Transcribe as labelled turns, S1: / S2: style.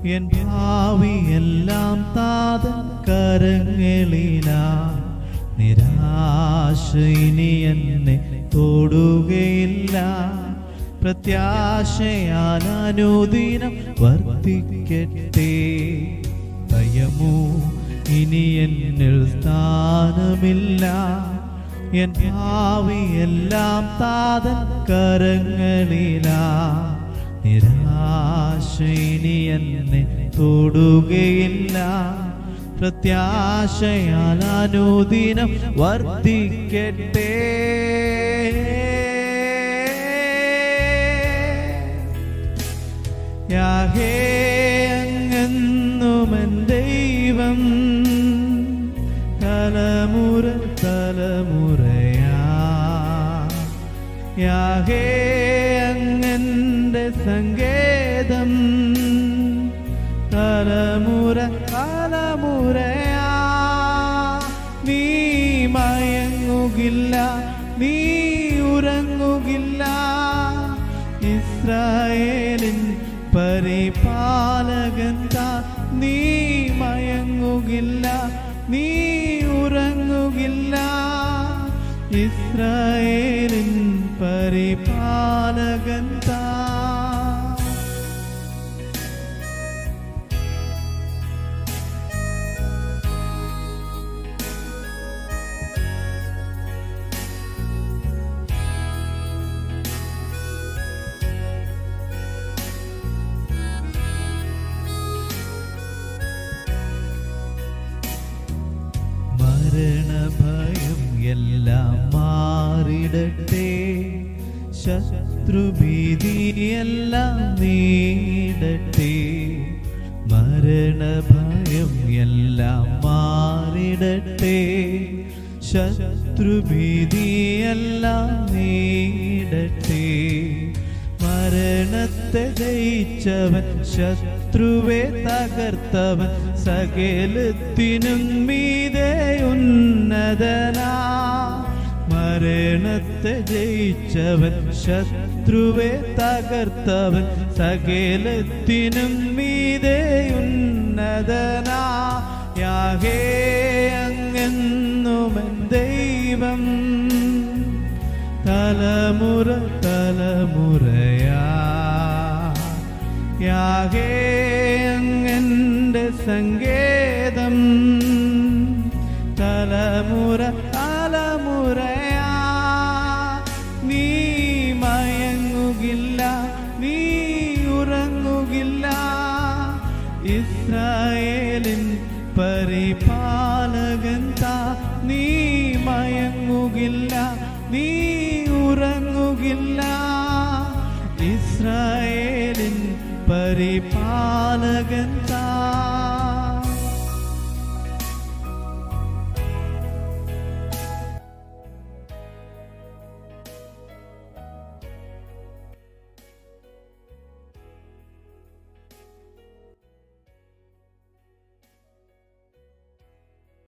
S1: N ഭാവിയെല്ലാം താതൻ കരങ്ങളിലാ നിരാശ ഇനി എന്നെ തൊടുകയില്ല പ്രത്യാശയാൽ അനുദിനം വർദ്ധിക്കട്ടെ ഭയമോ ഇനി എന്നിൽ സ്ഥാനമില്ല എൻ ഭാവിയെല്ലാം താതൻ കരങ്ങളിലാ നിരാശ ഇനി എന്നെ തൊടുകയില്ല പ്രത്യാശയാൽ അനുദിനം വർദ്ധിക്കട്ടെ യാഹേ അങ്ങെന്നുമൻ ദൈവം തലമുറ തലമുറയാ യാഹേ അങ്ങന്റെ സങ്കേതം തലമുറ തലമുറയാ നീ മയങ്ങുകില്ല നീ ഉറങ്ങുകില്ല ഇസ്രായേലിൻ പരിപാലകൻ താ നീ മയങ്ങുകില്ല നീ ഉറങ്ങുകില്ല ഇസ്രായേലിൻ പരിപാലകൻ താ മരണഭയം എല്ലാം മാറിടട്ടെ ശത്രുഭീതിയെല്ലാം നീടട്ടെ മരണഭയം എല്ലാം മാറിടട്ടെ ശത്രുഭീതിയെല്ലാം നീടട്ടെ മരണത്തെ ജയിച്ചവൻ ശത്രുവെ തകർത്തവൻ സകലത്തിനും മീതെ ഉന്നതനാ മരണത്തെ ജയിച്ചവൻ ശത്രുവെ തകർത്തവൻ സകലത്തിനും മീതെ ഉന്നതനാ യാഹേ അങ്ങെന്നുമൻ ദൈവം തലമുറ തലമുറയാ യാകേ അങ്ങന്റെ സങ്കേതം തലമുറ തലമുറയാ നീ മയങ്ങുകില്ല നീ ഉറങ്ങുകില്ല ഇസ്രായേലിൻ പരിപാലകൻ താ നീ മയങ്ങുകില്ല നീ ഉറങ്ങുകില്ല ഇസ്രായേലിൻ പരിപാലകൻ